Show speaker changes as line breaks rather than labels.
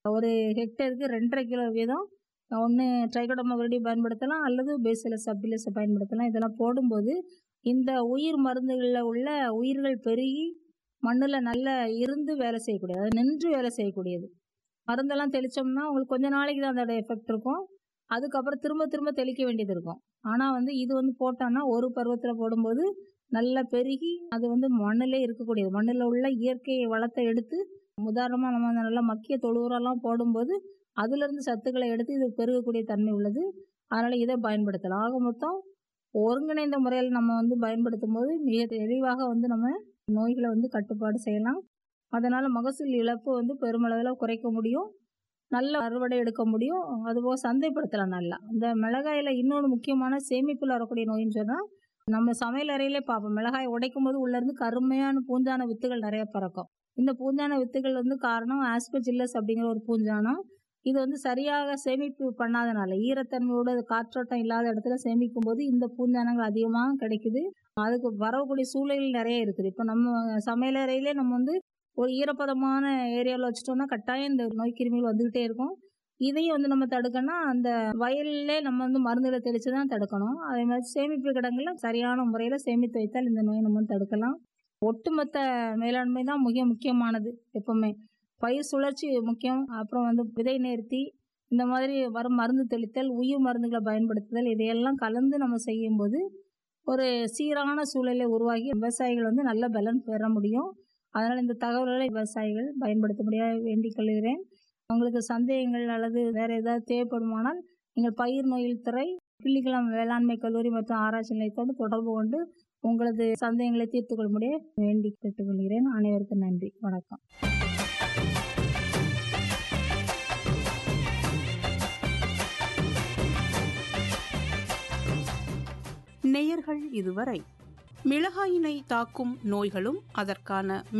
ஒரு ஹெக்டேருக்கு ரெண்டரை கிலோ வீதம் ஒன்று ட்ரைகோடர்மா விரிடி பயன்படுத்தலாம் அல்லது பேசிலஸ் சப்டிலஸை பயன்படுத்தலாம் இதெல்லாம் போடும்போது இந்த உயிர் மருந்துகளில் உள்ள உயிர்கள் பெருகி மண்ணில் நல்லா இருந்து வேலை செய்யக்கூடியது அது நின்று வேலை செய்யக்கூடியது மருந்தெல்லாம் தெளித்தோம்னா உங்களுக்கு கொஞ்ச நாளைக்கு தான் அதோட எஃபெக்ட் இருக்கும் அதுக்கப்புறம் திரும்ப திரும்ப தெளிக்க வேண்டியது இருக்கும் ஆனால் வந்து இது வந்து போட்டோன்னா ஒரு பருவத்தில் போடும்போது நல்லா பெருகி அது வந்து மண்ணிலே இருக்கக்கூடியது மண்ணில் உள்ள இயற்கை வளத்தை எடுத்து உதாரணமாக நம்ம அந்த நல்லா மக்கிய தொழு உரம்லாம் போடும்போது அதுலேருந்து சத்துக்களை எடுத்து இது பெருகக்கூடிய தன்மை உள்ளது அதனால் இதை பயன்படுத்தலாம் ஆக மொத்தம் ஒருங்கிணைந்த முறையில் நம்ம வந்து பயன்படுத்தும் போது மிக தெளிவாக வந்து நம்ம நோய்களை வந்து கட்டுப்பாடு செய்யலாம் அதனால் மகசூல் இழப்பு வந்து பெருமளவில் குறைக்க முடியும் நல்ல அறுவடை எடுக்க முடியும் அதுபோக சந்தைப்படுத்தலாம் நல்லா இந்த மிளகாயில் இன்னொன்று முக்கியமான சேமிப்பில் வரக்கூடிய நோயின்னு சொன்னால் நம்ம சமையல் அறையிலே பார்ப்போம் மிளகாய் உடைக்கும் போது உள்ளேருந்து கருமையான பூஞ்சான வித்துகள் நிறைய பறக்கும் இந்த பூஞ்சான வித்துகள் வந்து காரணம் ஆஸ்பெஜில்லஸ் அப்படிங்கிற ஒரு பூஞ்சானம் இது வந்து சரியாக சேமிப்பு பண்ணாதனால ஈரத்தன்மையோட காற்றோட்டம் இல்லாத இடத்துல சேமிக்கும் போது இந்த பூஞ்சானங்கள் அதிகமாக கிடைக்குது அதுக்கு வரக்கூடிய சூழல் நிறைய இருக்குது இப்போ நம்ம சமையலறையிலே நம்ம வந்து ஒரு ஈரப்பதமான ஏரியாவில் வச்சுட்டோம்னா கட்டாயம் இந்த நோய் கிருமிகள் வந்துக்கிட்டே இருக்கும் இதையும் வந்து நம்ம தடுக்கணும்னா அந்த வயல்லே நம்ம வந்து மருந்துகளை தெளித்து தான் தடுக்கணும் அதே மாதிரி சேமிப்பு கிடங்குல சரியான முறையில் சேமித்து வைத்தால் இந்த நோயை நம்ம தடுக்கலாம் ஒட்டுமொத்த மேலாண்மை தான் மிக முக்கியமானது எப்பவுமே பயிர் சுழற்சி முக்கியம் அப்புறம் வந்து விதை நேர்த்தி இந்த மாதிரி வரும் மருந்து தெளித்தல் உயிர் மருந்துகளை பயன்படுத்துதல் இதையெல்லாம் கலந்து நம்ம செய்யும்போது ஒரு சீரான சூழலை உருவாகி விவசாயிகள் வந்து நல்ல பலன் பெற முடியும் அதனால் இந்த தகவல்களை விவசாயிகள் பயன்படுத்தும்படியாக வேண்டிக் கொள்கிறேன் உங்களுக்கு சந்தேகங்கள் அல்லது வேறு ஏதாவது தேவைப்படுமானால் நீங்கள் பயிர் நோயில் துறை கிள்ளிக்குளம் வேளாண்மை கல்லூரி மற்றும் ஆராய்ச்சி நிலையத்தோடு தொடர்பு கொண்டு உங்களது சந்தேகங்களை தீர்த்து கொள்ளும்படியே வேண்டி கேட்டுக்கொள்கிறேன் அனைவருக்கும் நன்றி வணக்கம்
நேயர்கள் இதுவரை மிளகாயினை தாக்கும் நோய்களும் அதற்கான